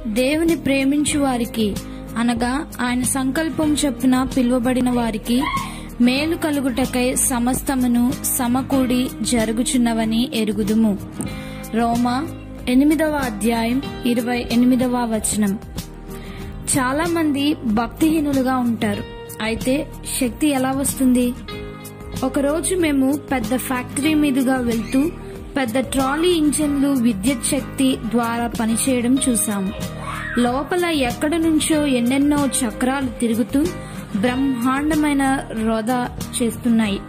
దేవుని ప్రేమించు వారికి అనగా ఆయన సంకల్పం చొప్పున పిలువబడిన వారికి మేలు కలుగుటకై సమస్తమును సమకూడి జరుగుచున్నవని ఎరుగుదుము రోమా ఎనిమిదవ అధ్యాయం ఇరవై ఎనిమిదవ వచనం చాలా మంది భక్తిహీనులుగా ఉంటారు అయితే శక్తి ఎలా వస్తుంది ఒకరోజు మేము పెద్ద ఫ్యాక్టరీ మీదుగా వెళ్తూ పెద్ద ట్రాలీ ఇంజన్లు విద్యుత్ శక్తి ద్వారా పనిచేయడం చూసాము లోపల ఎక్కడ నుంచో ఎన్నెన్నో చక్రాలు తిరుగుతూ బ్రహ్మాండమైన రోద చేస్తున్నాయి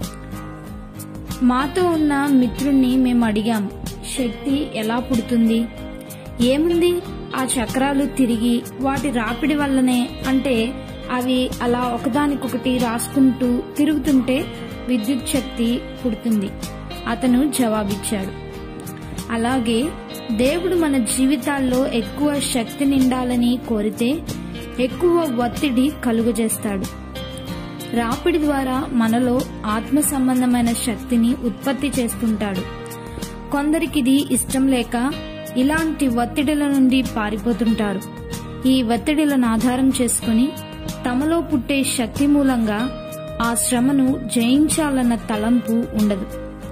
మాతో ఉన్న మిత్రుణ్ణి మేము అడిగాం శక్తి ఎలా పుడుతుంది ఏముంది ఆ చక్రాలు తిరిగి వాటి రాపిడి వల్లనే అంటే అవి అలా ఒకదానికొకటి రాసుకుంటూ తిరుగుతుంటే విద్యుత్ శక్తి పుడుతుంది అతను జవాబిచ్చాడు అలాగే దేవుడు మన జీవితాల్లో ఎక్కువ శక్తి నిండాలని కోరితే ఎక్కువ ఒత్తిడి కలుగజేస్తాడు రాపిడి ద్వారా మనలో ఆత్మ సంబంధమైన శక్తిని ఉత్పత్తి చేస్తుంటాడు కొందరికిది ఇష్టం లేక ఇలాంటి ఒత్తిడిల నుండి పారిపోతుంటారు ఈ ఒత్తిడిలను ఆధారం చేసుకుని తమలో పుట్టే శక్తి మూలంగా ఆ శ్రమను జయించాలన్న తలంపు ఉండదు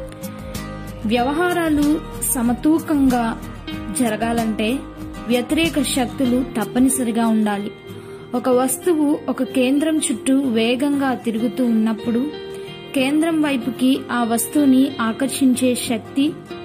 వ్యవహారాలు సమతూకంగా జరగాలంటే వ్యతిరేక శక్తులు తప్పనిసరిగా ఉండాలి ఒక వస్తువు ఒక కేంద్రం చుట్టూ వేగంగా తిరుగుతూ ఉన్నప్పుడు కేంద్రం వైపుకి ఆ వస్తువుని ఆకర్షించే శక్తి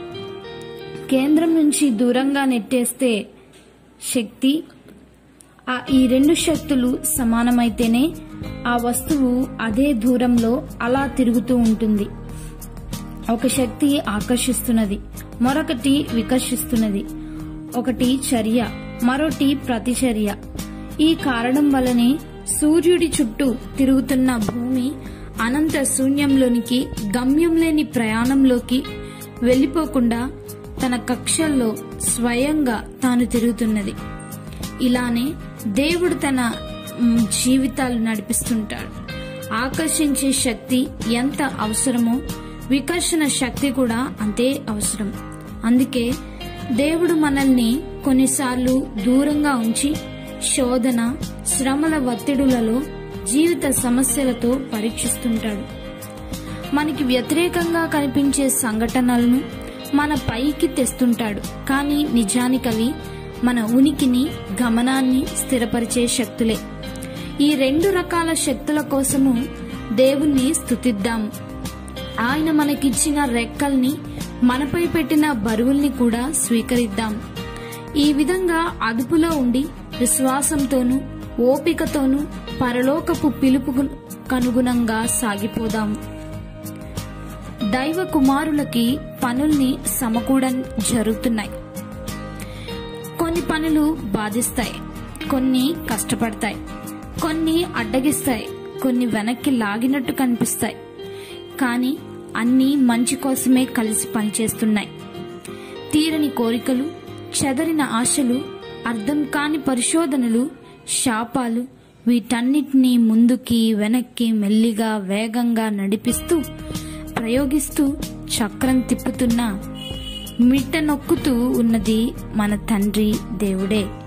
కేంద్రం నుంచి దూరంగా నెట్టేస్తే శక్తి ఆ ఈ రెండు శక్తులు సమానమైతేనే ఆ వస్తువు అదే దూరంలో అలా తిరుగుతూ ఉంటుంది ఒక శక్తి ఆకర్షిస్తున్నది మరొకటి వికర్షిస్తున్నది ఒకటి చర్య మరొకటి ప్రతిచర్య ఈ కారణం వలనే సూర్యుడి చుట్టూ తిరుగుతున్న భూమి అనంత శూన్యంలోనికి గమ్యం లేని ప్రయాణంలోకి వెళ్లిపోకుండా తన కక్షల్లో స్వయంగా తాను తిరుగుతున్నది ఇలానే దేవుడు తన మ్, జీవితాలు నడిపిస్తుంటాడు ఆకర్షించే శక్తి ఎంత అవసరమో వికర్షణ శక్తి కూడా అంతే అవసరం అందుకే దేవుడు మనల్ని కొన్నిసార్లు దూరంగా ఉంచి శోధన శ్రమల ఒత్తిడులలో జీవిత సమస్యలతో పరీక్షిస్తుంటాడు మనకి వ్యతిరేకంగా కనిపించే సంఘటనలను మన పైకి తెస్తుంటాడు కానీ నిజానికవి మన ఉనికిని గమనాన్ని స్థిరపరిచే శక్తులే ఈ రెండు రకాల శక్తుల కోసము దేవుణ్ణి స్తుతిద్దాము ఆయన మనకిచ్చిన రెక్కల్ని మనపై పెట్టిన బరువుల్ని కూడా స్వీకరిద్దాం ఈ విధంగా అదుపులో ఉండి విశ్వాసంతోనూ ఓపికతోనూ పరలోకపు పిలుపుకు కనుగుణంగా సాగిపోదాము దైవ కుమారులకి పనుల్ని సమకూడం జరుగుతున్నాయి కొన్ని పనులు బాధిస్తాయి కొన్ని కష్టపడతాయి కొన్ని అడ్డగిస్తాయి కొన్ని వెనక్కి లాగినట్టు కనిపిస్తాయి కానీ అన్నీ మంచి కోసమే కలిసి పనిచేస్తున్నాయి తీరని కోరికలు చెదరిన ఆశలు అర్థం కాని పరిశోధనలు శాపాలు వీటన్నిటినీ ముందుకి వెనక్కి మెల్లిగా వేగంగా నడిపిస్తూ ప్రయోగిస్తూ చక్రం తిప్పుతున్న మిట్ట నొక్కుతూ ఉన్నది మన తండ్రి దేవుడే